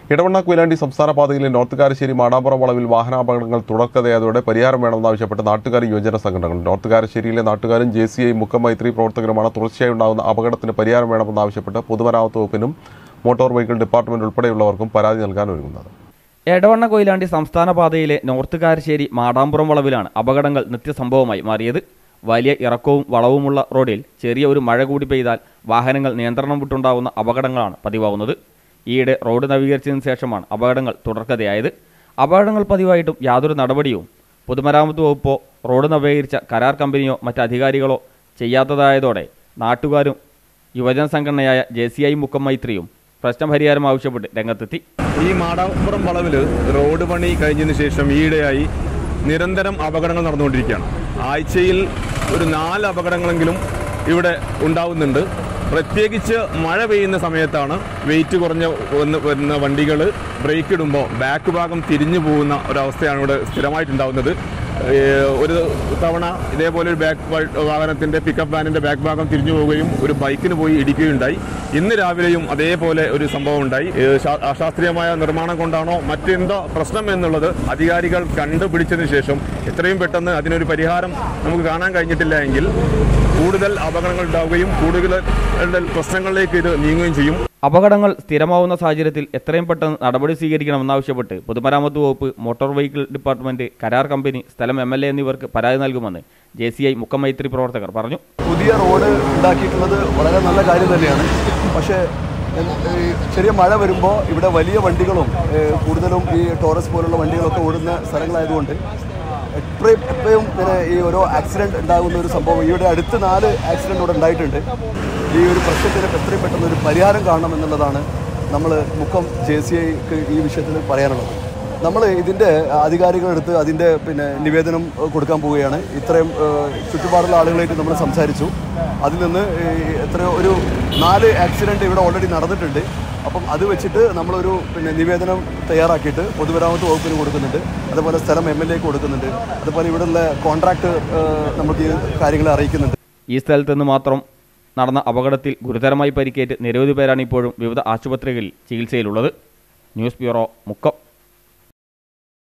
ഇടവണ്ണ കുയിലാണ്ടി സംസ്ഥാന പാതയിലെ നോർത്ത് കാരശ്ശേരി മാടാമ്പുറം വളവിൽ വാഹനാപകടങ്ങൾ തുടർക്കഥയായതോടെ പരിഹാരം വേണമെന്നാവശ്യപ്പെട്ട് നാട്ടുകാർ യുവജന സംഘടനകൾ നോർത്ത് കാരശ്ശേരിയിലെ നാട്ടുകാരും J C I Mukkam Maithri പ്രവർത്തകരുമാണ് തുടർച്ചയായി ഉണ്ടാകുന്ന അപകടത്തിന് പരിഹാരം വേണമെന്നാവശ്യപ്പെട്ട് പൊതുമരാമത്ത് വകുപ്പിനും മോട്ടോർ വെഹിക്കിൾ ഡിപ്പാർട്ട്മെന്റ് ഉൾപ്പെടെയുള്ളവർക്കും പരാതി നൽകാൻ ഒരുങ്ങുന്നത് എടവണ്ണ കൊയിലാണ്ടി സംസ്ഥാന പാതയിലെ നോർത്ത് കാരശ്ശേരി മാടാമ്പുറം വളവിലാണ് അപകടങ്ങൾ നിത്യസംഭവമായി മാറിയത് വലിയ ഇറക്കവും വളവുമുള്ള റോഡിൽ ചെറിയ ഒരു മഴ കൂടി പെയ്താൽ വാഹനങ്ങൾ നിയന്ത്രണം വിട്ടുണ്ടാകുന്ന അപകടങ്ങളാണ് പതിവാകുന്നത് ഈയിടെ റോഡ് നവീകരിച്ചതിന് ശേഷമാണ് അപകടങ്ങൾ തുടർക്കഥയായത് അപകടങ്ങൾ പതിവായിട്ടും യാതൊരു നടപടിയും പൊതുമരാമത്ത് വകുപ്പോ റോഡ് നവീകരിച്ച കരാർ കമ്പനിയോ മറ്റ് അധികാരികളോ ചെയ്യാത്തതായതോടെ നാട്ടുകാരും യുവജന സംഘടനയായ ജെ സി ഐ മുക്കം മൈത്രിയും പ്രശ്ന പരിഹാരം ആവശ്യപ്പെട്ട് രംഗത്തെത്തി ഈ മാടാപ്പുറം വളവില് റോഡ് പണി കഴിഞ്ഞതിന് ശേഷം ഈയിടെയായി നിരന്തരം അപകടങ്ങൾ നടന്നുകൊണ്ടിരിക്കുകയാണ് ആഴ്ചയിൽ ഒരു നാല് അപകടങ്ങളെങ്കിലും ഇവിടെ ഉണ്ടാവുന്നുണ്ട് പ്രത്യേകിച്ച് മഴ പെയ്യുന്ന സമയത്താണ് വെയിറ്റ് കുറഞ്ഞ വന്ന് വരുന്ന വണ്ടികൾ ബ്രേക്ക് ഇടുമ്പോൾ ബാക്ക് ഭാഗം തിരിഞ്ഞു പോകുന്ന ഒരവസ്ഥയാണ് ഇവിടെ സ്ഥിരമായിട്ടുണ്ടാവുന്നത് ഏഹ് ഒരു തവണ ഇതേപോലെ ഒരു ബാക്ക് വാഹനത്തിന്റെ പിക്കപ്പ് വാനിന്റെ ബാക്ക് ഭാഗം തിരിഞ്ഞു പോവുകയും ഒരു ബൈക്കിന് പോയി ഇടിക്കുകയുണ്ടായി ഇന്ന് രാവിലെയും അതേപോലെ ഒരു സംഭവം ഉണ്ടായി ഏഹ് ശാ- അശാസ്ത്രീയമായ നിർമ്മാണം കൊണ്ടാണോ മറ്റെന്തോ പ്രശ്നം എന്നുള്ളത് അധികാരികൾ കണ്ടുപിടിച്ചതിന് ശേഷം എത്രയും പെട്ടെന്ന് അതിനൊരു പരിഹാരം നമുക്ക് കാണാൻ കഴിഞ്ഞിട്ടില്ല എങ്കിൽ കൂടുതൽ അപകടങ്ങൾ ഉണ്ടാവുകയും കൂടുതൽ പ്രശ്നങ്ങളിലേക്ക് ഇത് നീങ്ങുകയും ചെയ്യും അപകടങ്ങൾ സ്ഥിരമാവുന്ന സാഹചര്യത്തിൽ എത്രയും പെട്ടെന്ന് നടപടി സ്വീകരിക്കണമെന്നാവശ്യപ്പെട്ട് പൊതുമരാമത്ത് വകുപ്പ് മോട്ടോർ വെഹിക്കിൾ ഡിപ്പാർട്ട്മെന്റ് കരാർ കമ്പനി സ്ഥലം എം എൽ എ എന്നിവർക്ക് പരാതി നൽകുമെന്ന് J C I Mukkam Maithri പ്രവർത്തകർ പറഞ്ഞു പുതിയ റോഡ് ഉണ്ടാക്കിയിട്ടുള്ളത് വളരെ നല്ല കാര്യം തന്നെയാണ് പക്ഷേ എൻ- ഈ ചെറിയ മഴ വരുമ്പോൾ ഇവിടെ വലിയ വണ്ടികളും ഏഹ്, കൂടുതലും ഈ ടോറസ് പോലുള്ള വണ്ടികളൊക്കെ ഓടുന്ന സ്ഥലങ്ങളായതുകൊണ്ട് എപ്പോഴും എപ്പോഴും ഇങ്ങനെ ഈ ഓരോ ആക്സിഡൻറ്റ് ഉണ്ടാകുന്ന ഒരു സംഭവം ഇവിടെ അടുത്ത് നാല് ആക്സിഡൻറ്റ് ഇവിടെ ഉണ്ടായിട്ടുണ്ട് ഈ ഒരു പ്രശ്നത്തിന് എത്രയും പെട്ടെന്ന് ഒരു പരിഹാരം കാണണം എന്നുള്ളതാണ് നമ്മൾ മുക്കം ജെ സി ഐക്ക് ഈ വിഷയത്തിൽ പറയാനുള്ളത് നമ്മൾ ഇതിൻ്റെ അധികാരികളെടുത്ത് അതിൻ്റെ പിന്നെ നിവേദനം ഏഹ്, കൊടുക്കാൻ പോവുകയാണ് ഇത്രയും ഏഹ്, ചുറ്റുപാടുള്ള ആളുകളായിട്ട് നമ്മൾ സംസാരിച്ചു അതിൽ നിന്ന് ഏഹ്, എത്രയോ ഒരു നാല് ആക്സിഡൻറ്റ് ഇവിടെ ഓൾറെഡി നടന്നിട്ടുണ്ട് അപ്പം അത് വെച്ചിട്ട് നമ്മളൊരു പിന്നെ നിവേദനം തയ്യാറാക്കിയിട്ട് പൊതുമരാമത്ത് വകുപ്പിന് കൊടുക്കുന്നുണ്ട് അതുപോലെ സ്ഥലം എം എൽ എക്ക് കൊടുക്കുന്നുണ്ട് അതുപോലെ ഇവിടെയുള്ള കോൺട്രാക്ട് നമുക്ക് ഈ കാര്യങ്ങളെ അറിയിക്കുന്നുണ്ട് ഈ സ്ഥലത്ത് നിന്ന് മാത്രം നടന്ന അപകടത്തിൽ ഗുരുതരമായി പരിക്കേറ്റ് നിരവധി പേരാണ് ഇപ്പോഴും വിവിധ ആശുപത്രികളിൽ ചികിത്സയിലുള്ളത് ന്യൂസ് ബ്യൂറോ മുക്കം